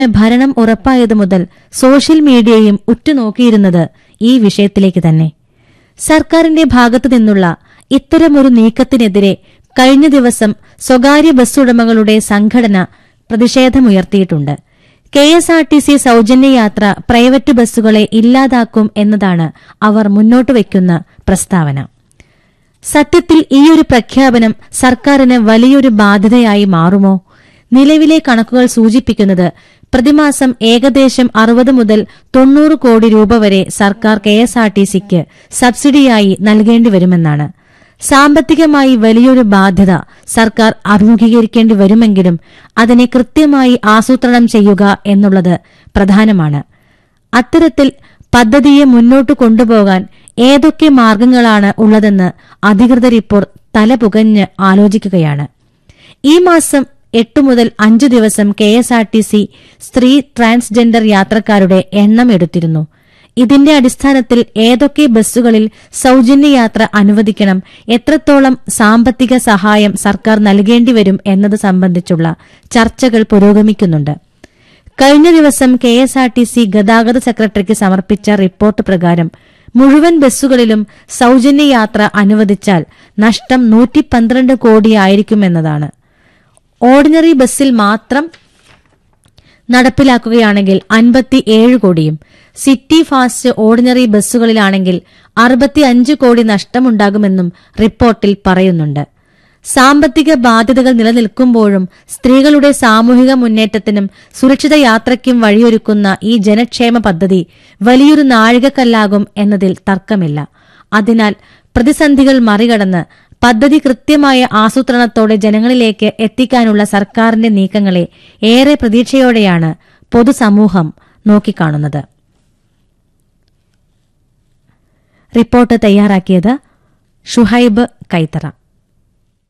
ഭരണം ഉറപ്പായതു മുതൽ സോഷ്യൽ മീഡിയയും ഉറ്റുനോക്കിയിരുന്നത് ഈ വിഷയത്തിലേക്ക് തന്നെ സർക്കാരിന്റെ ഭാഗത്തു നിന്നുള്ള ഇത്തരമൊരു നീക്കത്തിനെതിരെ കഴിഞ്ഞ ദിവസം സ്വകാര്യ ബസ് ഉടമകളുടെ സംഘടന പ്രതിഷേധമുയർത്തിയിട്ടുണ്ട് K S R T C സൌജന്യ യാത്ര പ്രൈവറ്റ് ബസ്സുകളെ ഇല്ലാതാക്കും എന്നതാണ് അവർ മുന്നോട്ട് വയ്ക്കുന്ന പ്രസ്താവന സത്യത്തിൽ ഈയൊരു പ്രഖ്യാപനം സർക്കാരിന് വലിയൊരു ബാധ്യതയായി മാറുമോ നിലവിലെ കണക്കുകൾ സൂചിപ്പിക്കുന്നത് പ്രതിമാസം ഏകദേശം അറുപത് മുതൽ തൊണ്ണൂറ് കോടി രൂപ വരെ സർക്കാർ കെ എസ് ആർ ടി സിക്ക് സബ്സിഡിയായി നൽകേണ്ടി വരുമെന്നാണ് സാമ്പത്തികമായി വലിയൊരു ബാധ്യത സർക്കാർ അഭിമുഖീകരിക്കേണ്ടി വരുമെങ്കിലും അതിനെ കൃത്യമായി ആസൂത്രണം ചെയ്യുക എന്നുള്ളത് പ്രധാനമാണ് അത്തരത്തിൽ പദ്ധതിയെ മുന്നോട്ട് കൊണ്ടുപോകാൻ ഏതൊക്കെ മാർഗങ്ങളാണ് ഉള്ളതെന്ന് അധികൃതർ ഇപ്പോൾ തലപുകഞ്ഞ് ആലോചിക്കുകയാണ് ഈ മാസം എട്ട് മുതൽ അഞ്ചു ദിവസം K S R T C സ്ത്രീ ട്രാൻസ്ജെൻഡർ യാത്രക്കാരുടെ എണ്ണം എടുത്തിരുന്നു ഇതിന്റെ അടിസ്ഥാനത്തിൽ ഏതൊക്കെ ബസ്സുകളിൽ സൌജന്യ യാത്ര അനുവദിക്കണം എത്രത്തോളം സാമ്പത്തിക സഹായം സർക്കാർ നൽകേണ്ടി വരും എന്നത് സംബന്ധിച്ചുള്ള ചർച്ചകൾ പുരോഗമിക്കുന്നുണ്ട് കഴിഞ്ഞ ദിവസം K S R T C ഗതാഗത സെക്രട്ടറിക്ക് സമർപ്പിച്ച റിപ്പോർട്ട് പ്രകാരം മുഴുവൻ ബസ്സുകളിലും സൌജന്യ യാത്ര അനുവദിച്ചാൽ നഷ്ടം നൂറ്റി പന്ത്രണ്ട് കോടിയായിരിക്കുമെന്നതാണ് ഓർഡിനറി ബസ്സിൽ മാത്രം നടപ്പിലാക്കുകയാണെങ്കിൽ അൻപത്തിയേഴ് കോടിയും സിറ്റി ഫാസ്റ്റ് ഓർഡിനറി ബസ്സുകളിലാണെങ്കിൽ അറുപത്തിയഞ്ച് കോടി നഷ്ടമുണ്ടാകുമെന്നും റിപ്പോർട്ടിൽ പറയുന്നുണ്ട് സാമ്പത്തിക ബാധ്യതകൾ നിലനിൽക്കുമ്പോഴും സ്ത്രീകളുടെ സാമൂഹിക മുന്നേറ്റത്തിനും സുരക്ഷിത യാത്രയ്ക്കും വഴിയൊരുക്കുന്ന ഈ ജനക്ഷേമ പദ്ധതി വലിയൊരു നാഴികക്കല്ലാകും എന്നതിൽ തർക്കമില്ല അതിനാൽ പ്രതിസന്ധികൾ മറികടന്ന് പദ്ധതി കൃത്യമായ ആസൂത്രണത്തോടെ ജനങ്ങളിലേക്ക് എത്തിക്കാനുള്ള സർക്കാരിന്റെ നീക്കങ്ങളെ ഏറെ പ്രതീക്ഷയോടെയാണ് പൊതുസമൂഹം നോക്കിക്കാണുന്നത് റിപ്പോർട്ട് തയ്യാറാക്കിയത് ഷുഹൈബ് കൈത്തറ